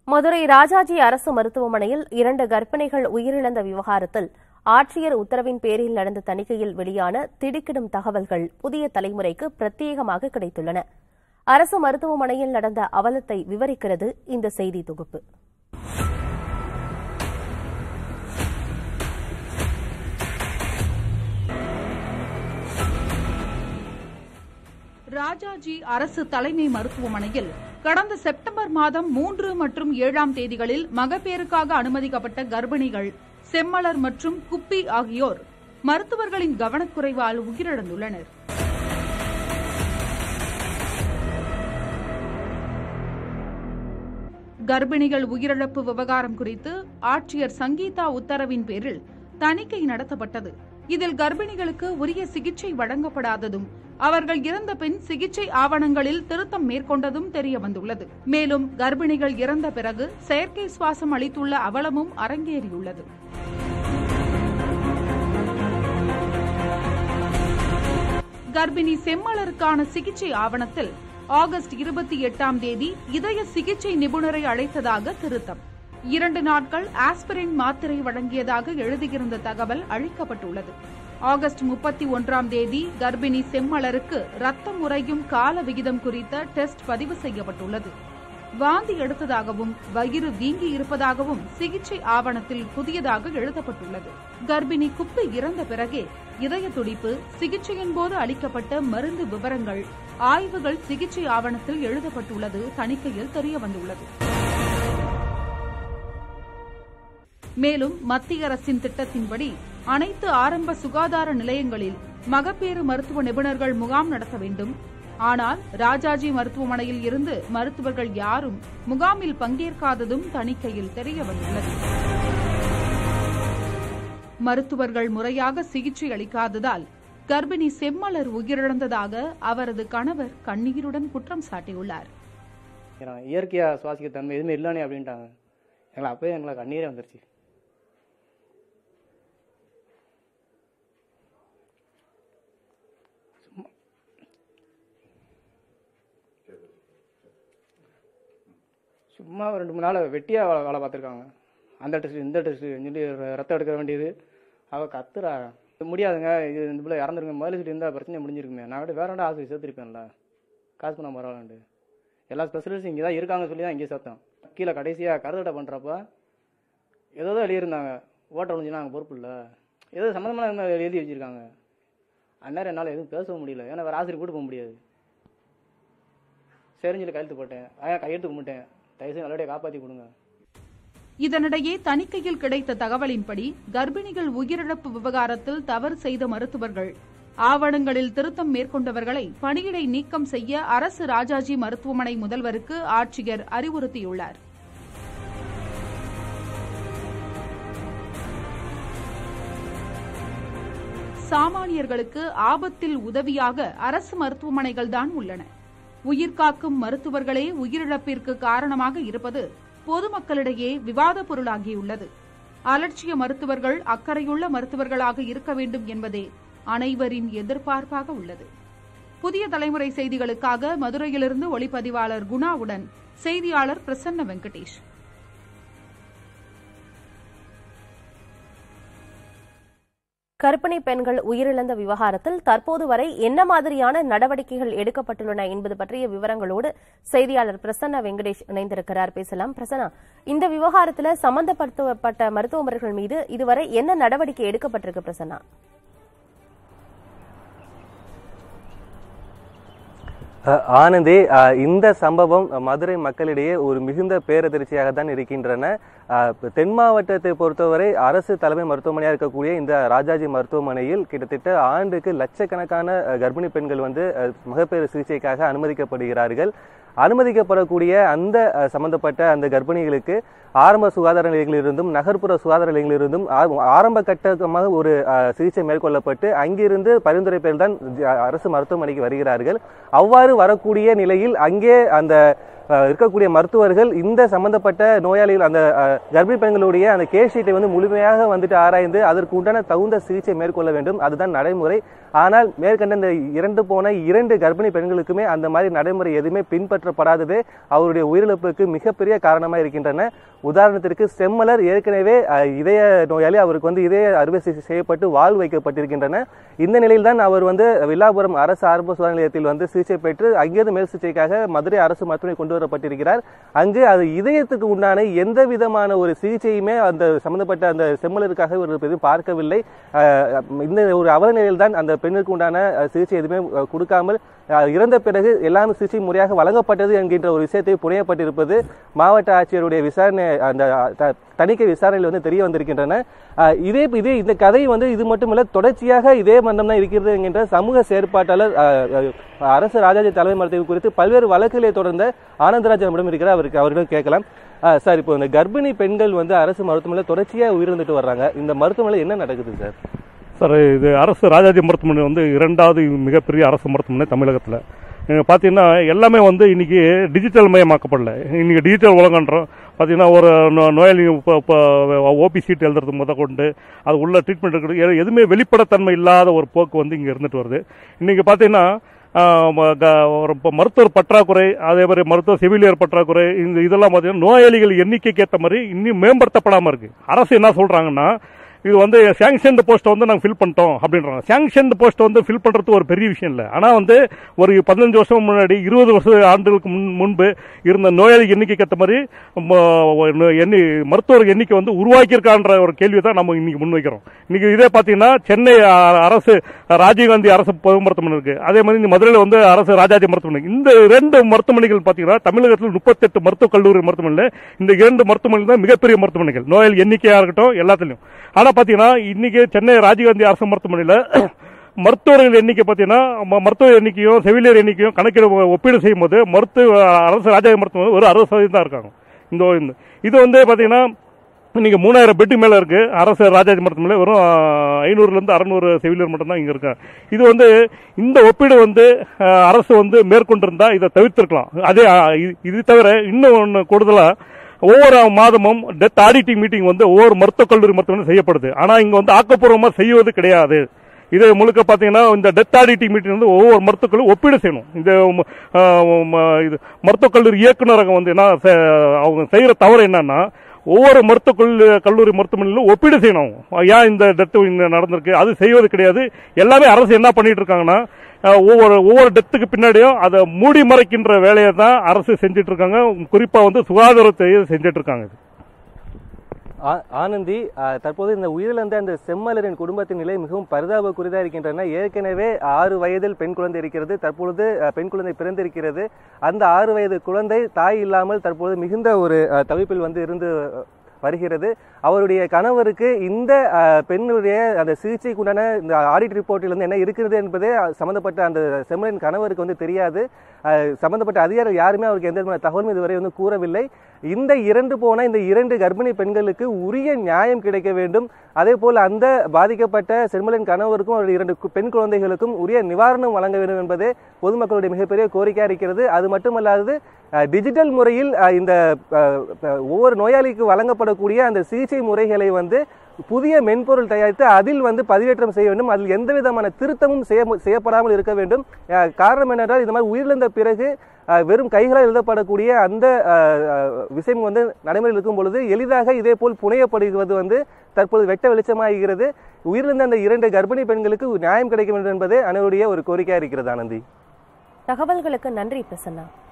மதுரை ராஜாஜி அரசு மருத்துவமனையில் இரண்டு கர்ப்பிணிகள் உயிரிழந்த விவகாரத்தில் ஆட்சியர் உத்தரவின் பேரில் நடந்த தணிக்கையில் வெளியான திடுக்கிடும் தகவல்கள் புதிய தலைமுறைக்கு பிரத்யேகமாக கிடைத்துள்ளன அரசு மருத்துவமனையில் நடந்த அவலத்தை விவரிக்கிறது இந்த செய்தி தொகுப்பு ராஜாஜி அரசு தலைமை மருத்துவமனையில் கடந்த செப்டம்பர் மாதம் மூன்று மற்றும் ஏழாம் தேதிகளில் மகப்பேறுக்காக அனுமதிக்கப்பட்ட கர்ப்பிணிகள் செம்மலர் மற்றும் குப்பி ஆகியோர் மருத்துவர்களின் கவனக்குறைவால் உயிரிழந்துள்ளனர் கர்ப்பிணிகள் உயிரிழப்பு விவகாரம் குறித்து ஆட்சியர் சங்கீதா உத்தரவின் பேரில் தணிக்கை நடத்தப்பட்டது இதில் கர்ப்பிணிகளுக்கு உரிய சிகிச்சை வழங்கப்படாததும் அவர்கள் இறந்த பின் சிகிச்சை ஆவணங்களில் திருத்தம் மேற்கொண்டதும் தெரிய வந்துள்ளது மேலும் கர்ப்பிணிகள் இறந்த பிறகு செயற்கை சுவாசம் அளித்துள்ள அவலமும் அரங்கேறியுள்ளது கர்ப்பிணி செம்மலருக்கான சிகிச்சை ஆவணத்தில் ஆகஸ்ட் இருபத்தி எட்டாம் தேதி இதய சிகிச்சை நிபுணரை அழைத்ததாக திருத்தம் இரண்டு நாட்கள் ஆஸ்பிரின் மாத்திரை வழங்கியதாக எழுதியிருந்த தகவல் அழிக்கப்பட்டுள்ளது ஆகஸ்ட் முப்பத்தி ஒன்றாம் தேதி கர்ப்பிணி செம்மலருக்கு ரத்தம் உறையும் கால விகிதம் குறித்த டெஸ்ட் பதிவு செய்யப்பட்டுள்ளது வாந்தி எடுத்ததாகவும் வயிறு வீங்கி இருப்பதாகவும் சிகிச்சை ஆவணத்தில் புதியதாக எழுதப்பட்டுள்ளது கர்ப்பிணி குப்பு இறந்த பிறகே இதய துடிப்பு சிகிச்சையின் போது அளிக்கப்பட்ட மருந்து விவரங்கள் ஆய்வுகள் சிகிச்சை ஆவணத்தில் எழுதப்பட்டுள்ளது தணிக்கையில் தெரியவந்துள்ளது மேலும் மத்திய அரசின் திட்டத்தின்படி அனைத்து ஆரம்ப சுகாதார நிலையங்களில் மகப்பேறு மருத்துவ நிபுணர்கள் முகாம் நடத்த வேண்டும் ஆனால் ராஜாஜி மருத்துவமனையில் இருந்து மருத்துவர்கள் யாரும் முகாமில் பங்கேற்காததும் தணிக்கையில் தெரிய வந்துள்ளது மருத்துவர்கள் முறையாக சிகிச்சை அளிக்காததால் கர்ப்பிணி செம்மலர் உயிரிழந்ததாக அவரது கணவர் கண்ணீருடன் குற்றம் சாட்டியுள்ளார் ஏன்னா இயற்கையாக சுவாசிக்க தன்மை எதுவுமே இல்லைனே அப்படின்ட்டாங்க எங்களை அப்போயே எங்களை கண்ணீரே வந்துருச்சு சும்மா சும்மா ஒரு ரெண்டு மூணு நாள் வெட்டியாக வேலை வேலை பார்த்துருக்காங்க அந்த டெஸ்ட் இந்த டெஸ்ட்டு சொல்லி ரத்தம் எடுக்க வேண்டியது அவள் கத்துறா முடியாதுங்க இது இந்த பிள்ளை இறந்துருங்க முதல்ல சொல்லி இருந்தால் பிரச்சனை முடிஞ்சிருக்குமே நான் விட வேற ஆஸ்பத்திரி சேர்த்துருப்பேன்ல காசு பண்ண பரவாயில்லண்டு எல்லா ஸ்பெஷலிஸ்டும் இங்கே தான் இருக்காங்க சொல்லி தான் இங்கே சேர்த்தோம் கீழே கடைசியாக கருதட்டை பண்ணுறப்ப ஏதோ தான் எழுதியிருந்தாங்க ஓட்ட ஒழிஞ்சுனா அங்கே பொறுப்பு இல்லை ஏதோ சம்மந்தமான எழுதி வச்சுருக்காங்க அந்நேரம் என்னால் எதுவும் பேசவும் முடியல ஏன்னா வேறு ஆசிரியர் கூட்டு போக முடியாது சரின்னு சொல்லி கையெழுத்து போட்டேன் அதான் கையெழுத்து கும்பிட்டேன் தயவுசெய்து நல்லபடியாக காப்பாற்றி கொடுங்க இதனிடையே தணிக்கையில் கிடைத்த தகவலின்படி கர்ப்பிணிகள் உயிரிழப்பு விவகாரத்தில் தவறு செய்த மருத்துவர்கள் ஆவணங்களில் திருத்தம் மேற்கொண்டவர்களை பணியிடை நீக்கம் செய்ய அரசு ராஜாஜி மருத்துவமனை முதல்வருக்கு ஆட்சியர் அறிவுறுத்தியுள்ளார் சாமானியர்களுக்கு ஆபத்தில் உதவியாக அரசு மருத்துவமனைகள் தான் உள்ளன உயிர்காக்கும் மருத்துவர்களே உயிரிழப்பிற்கு காரணமாக இருப்பது பொதுமக்களிடையே விவாத பொருளாகியுள்ளது அலட்சிய மருத்துவர்கள் அக்கறையுள்ள மருத்துவர்களாக இருக்க வேண்டும் என்பதே அனைவரின் எதிர்பார்ப்பாக உள்ளது புதிய தலைமுறை செய்திகளுக்காக மதுரையிலிருந்து ஒளிப்பதிவாளர் குணாவுடன் செய்தியாளர் பிரசன்ன வெங்கடேஷ் கர்ப்பிணி பெண்கள் உயிரிழந்த விவகாரத்தில் தற்போது வரை என்ன மாதிரியான நடவடிக்கைகள் எடுக்கப்பட்டுள்ளன என்பது பற்றிய விவரங்களோடு செய்தியாளர் பிரசன்னா வெங்கடேஷ் இணைந்திருக்கிறார் பேசலாம் பிரசன்னா இந்த விவகாரத்தில் சம்பந்தப்படுத்தப்பட்ட மருத்துவமனைகள் மீது இதுவரை என்ன நடவடிக்கை எடுக்கப்பட்டிருக்கு பிரசன்னா அஹ் ஆனந்தி அஹ் இந்த சம்பவம் மதுரை மக்களிடையே ஒரு மிகுந்த பேரதிர்ச்சியாக தான் இருக்கின்றன அஹ் இப்ப தென் மாவட்டத்தை பொறுத்தவரை அரசு தலைமை மருத்துவமனையாக இருக்கக்கூடிய இந்த ராஜாஜி மருத்துவமனையில் கிட்டத்தட்ட ஆண்டுக்கு லட்சக்கணக்கான அஹ், கர்ப்பிணி பெண்கள் வந்து அஹ், மகப்பேறு சிகிச்சைக்காக அனுமதிக்கப்படுகிறார்கள் அனுமதிக்கப்படக்கூடிய அந்த அஹ், சம்பந்தப்பட்ட அந்த கர்ப்பிணிகளுக்கு ஆரம்ப சுகாதார நிலையங்களிலிருந்தும் நகர்ப்புற சுகாதார நிலையங்களிலிருந்தும் ஆ- ஆரம்ப கட்டமாக ஒரு அஹ், சிகிச்சை மேற்கொள்ளப்பட்டு அங்கிருந்து பரிந்துரை பேர் தான் அரசு மருத்துவமனைக்கு வருகிறார்கள் அவ்வாறு வரக்கூடிய நிலையில் அங்கே அந்த அஹ், இருக்கக்கூடிய மருத்துவர்கள் இந்த சம்பந்தப்பட்ட நோயாளிகள் அந்த அஹ், கர்ப்பிணி பெண்களுடைய அந்த கேஸ் ஷீட்டை வந்து முழுமையாக வந்துட்டு ஆராய்ந்து அதற்கு உண்டான தகுந்த சிகிச்சை மேற்கொள்ள வேண்டும் அதுதான் நடைமுறை ஆனால் மேற்கண்ட இந்த இறந்து போன இரண்டு கர்ப்பிணி பெண்களுக்குமே அந்த மாதிரி நடைமுறை எதுவுமே பின்பற்றப்படாதது அவருடைய உயிரிழப்புக்கு மிகப்பெரிய காரணமாக இருக்கின்றன உதாரணத்திற்கு செம்மலர் ஏற்கனவே அஹ், இதய நோயாளி அவருக்கு வந்து இதய அறுவை சிகிச்சை செய்யப்பட்டு வாழ் வைக்கப்பட்டிருக்கின்றன இந்த நிலையில் தான் அவர் வந்து வில்லாபுரம் அரசு ஆரம்ப சுகாதார நிலையத்தில் வந்து சிகிச்சை பெற்று அங்கிருந்து மேல் சிகிச்சைக்காக மதுரை அரசு மருத்துவமனை கொண்டு வரப்பட்டிருக்கிறார் அங்கு அது இதயத்துக்கு உண்டான எந்த விதமான ஒரு சிகிச்சையுமே அந்த சம்பந்தப்பட்ட அந்த செம்மலருக்காக ஒரு எதுவும் பார்க்கவில்லை அஹ், இந்த ஒரு அவல நிலையில் தான் அந்த பெண்ணுக்கு உண்டான அஹ், சிகிச்சை எதுவுமே அஹ், கொடுக்காமல் அஹ், இறந்த பிறகு எல்லாமே சிகிச்சை முறையாக வழங்கப்பட்டது என்கின்ற ஒரு விஷயத்தை புனையப்பட்டிருப்பது மாவட்ட ஆட்சியருடைய விசாரணை அந்த அஹ், த- தணிக்கை விசாரணையில் வந்து தெரிய வந்திருக்கின்றன அஹ், இதே இதே இந்த கதை வந்து இது மட்டுமல்ல தொடர்ச்சியாக இதே மந்தம் தான் இருக்கிறது என்கின்ற சமூக செயற்பாட்டாளர் அஹ், அஹ், அரசு ராஜாஜி தலைமை மருத்துவம் குறித்து பல்வேறு வழக்குகளை தொடர்ந்த ஆனந்தராஜ் நம்மிடம் இருக்கிறார் அவருக்கு அவரிடம் கேட்கலாம் அஹ், சார் இப்போ இந்த கர்ப்பிணி பெண்கள் வந்து அரசு மருத்துவமனையில் தொடர்ச்சியாக உயிரிழந்துட்டு வர்றாங்க இந்த மருத்துவமனையில் என்ன நடக்குது சார் சார் இது அரசு ராஜாஜி மருத்துவமனை வந்து இரண்டாவது மிகப்பெரிய அரசு மருத்துவமனை தமிழகத்தில் பார்த்தீங்கன்னா எல்லாமே வந்து இன்னைக்கு டிஜிட்டல் மயமாக்கப்படல இன்னைக்கு டிஜிட்டல் உலகன்றோம் பார்த்தீங்கன்னா ஒரு நோ- நோயாளி இப்போ இப்போ ஓபி சீட் எழுதுறது முத கொண்டு அது உள்ள ட்ரீட்மெண்ட் இருக்கிறது எ- எதுவுமே வெளிப்படைத்தன்மை இல்லாத ஒரு போக்கு வந்து இங்கே இருந்துட்டு வருது இன்னைக்கு பார்த்தீங்கன்னா ஆஹ் ம- க- ஒரு இப்போ மருத்துவர் பற்றாக்குறை அதே மாதிரி மருத்துவ செவிலியர் பற்றாக்குறை இந்த இதெல்லாம் பார்த்தீங்கன்னா நோயாளிகள் எண்ணிக்கைக்கு ஏற்ற மாதிரி இன்னும் மேம்படுத்தப்படாமல் இருக்கு அரசு என்ன சொல்றாங்கன்னா இது வந்து சாங்ஷன் போஸ்ட் வந்து நாங்கள் ஃபில் பண்ணிட்டோம் அப்படின்றாங்க சாங்ஷன் போஸ்ட் வந்து ஃபில் பண்ணுறது ஒரு பெரிய விஷயம் இல்லை ஆனால் வந்து ஒரு பதினஞ்சு வருஷம் முன்னாடி இருபது வருஷம் ஆண்டுகளுக்கு முன் முன்பு இருந்த நோயாளி எண்ணிக்கைக்கு ஏற்ற மாதிரி ம- எண்ணி மருத்துவர் எண்ணிக்கை வந்து உருவாக்கியிருக்கான்ற ஒரு கேள்வி தான் நம்ம இன்னைக்கு முன்வைக்கிறோம் இன்னைக்கு இதே பார்த்தீங்கன்னா சென்னை அ- அரசு ராஜீவ்காந்தி அரசு பொது மருத்துவமனை இருக்கு அதே மாதிரி இந்த மதுரையில் வந்து அரசு ராஜாஜி மருத்துவமனை இந்த ரெண்டு மருத்துவமனைகள் பார்த்தீங்கன்னா தமிழகத்தில் முப்பத்தெட்டு மருத்துவக் கல்லூரி மருத்துவமனையில் இந்த இரண்டு மருத்துவமனைகள் தான் மிகப்பெரிய மருத்துவமனைகள் நோயாளி எண்ணிக்கையாக இருக்கட்டும் எல்லாத்துலையும் ஆனால் பார்த்தீங்கன்னா இன்னைக்கு சென்னை ராஜீவ்காந்தி அரசு மருத்துவமனையில் மருத்துவர்கள் எண்ணிக்கை பார்த்தீங்கன்னா ம- மருத்துவ எண்ணிக்கையும் செவிலியர் எண்ணிக்கையும் கணக்கில் ஒப்பீடு செய்யும் போது மருத்துவ அரசு ராஜாஜி மருத்துவமனை ஒரு அறுபது சதவீதம் தான் இருக்காங்க இந்த இந்த- இது வந்து பார்த்தீங்கன்னா இன்னைக்கு மூணாயிரம் பெட்டு மேலே இருக்கு அரசு ராஜாஜி மருத்துவமனையில் வெறும் ஐநூறுலேருந்து அறநூறு செவிலியர் மட்டும்தான் இங்கே இருக்காங்க இது வந்து இந்த ஒப்பீடு வந்து அஹ், அரசு வந்து மேற்கொண்டிருந்தா இதை தவிர்த்திருக்கலாம் அதே அஹ், இது- இது தவிர இன்னும் ஒன்று கூடுதலாக ஒவ்வொரு மாதமும் டெத் ஆடிட்டிங் மீட்டிங் வந்து ஒவ்வொரு மருத்துவக் கல்லூரி மருத்துவமனை செய்யப்படுது ஆனால் இங்கே வந்து ஆக்கப்பூர்வமாக செய்வது கிடையாது இது முழுக்க பார்த்தீங்கன்னா இந்த டெத் ஆடிட்டிங் மீட்டிங் வந்து ஒவ்வொரு மருத்துவக்களும் ஒப்பீடு செய்யணும் இந்த ம, ஆஹ், ம, இது மருத்துவக் கல்லூரி இயக்குநரகம் வந்து என்ன செ- அவங்க செய்கிற தவறு என்னன்னா ஒவ்வொரு மருத்துவக் கல்லூரி கல்லூரி மருத்துவமனையிலும் ஒப்பீடு செய்யணும் ஏன் இந்த டெத்து நடந்திருக்கு அது செய்வது கிடையாது எல்லாமே அரசு என்ன பண்ணிட்டு இருக்காங்கன்னா அஹ், ஒவ்வொரு ஒவ்வொரு டெத்துக்கு பின்னாடியும் அதை மூடி மறைக்கின்ற வேலையை தான் அரசு செஞ்சுட்டு இருக்காங்க குறிப்பா வந்து சுகாதாரத்தை செஞ்சுட்டு இருக்காங்க இது. ஆ- ஆனந்தி ஆ, தற்போது இந்த உயிரிழந்த அந்த செம்மலரின் குடும்பத்தின் நிலை மிகவும் பரிதாபக்குரியதா இருக்கின்றன ஏற்கனவே ஆறு வயதில் பெண் குழந்தை இருக்கிறது தற்பொழுது அ, பெண் குழந்தை பிறந்திருக்கிறது அந்த ஆறு வயது குழந்தை தாய் இல்லாமல் தற்போது மிகுந்த ஒரு அ, தவிப்பில் வந்து இருந்து அ, வருகிறது அவருடைய கணவருக்கு இந்த அ, பெண்ணுடைய அந்த சிகிச்சைக்கு உண்டான இந்த ஆடிட் ரிப்போர்ட்டில் வந்து என்ன இருக்கிறது என்பதே அ, சம்பந்தப்பட்ட அந்த செம்மலின் கணவருக்கு வந்து தெரியாது அ, சம்பந்தப்பட்ட அதிகாரிகள் யாருமே அவருக்கு எந்த விதமான தகவலும் இதுவரை வந்து கூறவில்லை இந்த இரண்டு போன இந்த இரண்டு கர்ப்பிணி பெண்களுக்கு உரிய நியாயம் கிடைக்க வேண்டும் அதே போல் அந்த பாதிக்கப்பட்ட செம்மலின் கணவருக்கும் அவருடைய இரண்டு கு- பெண் குழந்தைகளுக்கும் உரிய நிவாரணம் வழங்க வேண்டும் என்பதே பொதுமக்களுடைய மிகப்பெரிய கோரிக்கையாக இருக்கிறது அது மட்டுமல்லாது அஹ், டிஜிட்டல் முறையில் அஹ், இந்த அஹ், அஹ், ஒவ்வொரு நோயாளிக்கு வழங்கப்படக்கூடிய அந்த சிகிச்சை முறைகளை வந்து புதிய மென்பொருள் தயாரித்து அதில் வந்து பதிவேற்றம் செய்ய வேண்டும் அதில் எந்த விதமான திருத்தமும் செய்ய செய்யப்படாமல் இருக்க வேண்டும் அஹ், காரணம் என்னென்றால் இந்த மாதிரி உயிரிழந்த பிறகு அஹ், வெறும் கைகளால் எழுதப்படக்கூடிய அந்த அஹ், அஹ், விஷயம் வந்து நடைமுறையில் இருக்கும் பொழுது எளிதாக இதே போல் புனையப்படுவது வந்து தற்போது வெட்ட வெளிச்சமாகிறது உயிரிழந்த அந்த இரண்டு கர்ப்பிணி பெண்களுக்கு நியாயம் கிடைக்க வேண்டும் என்பதே அனைவருடைய ஒரு கோரிக்கையாக இருக்கிறது ஆனந்தி தகவல்களுக்கு நன்றி பிரசன்னா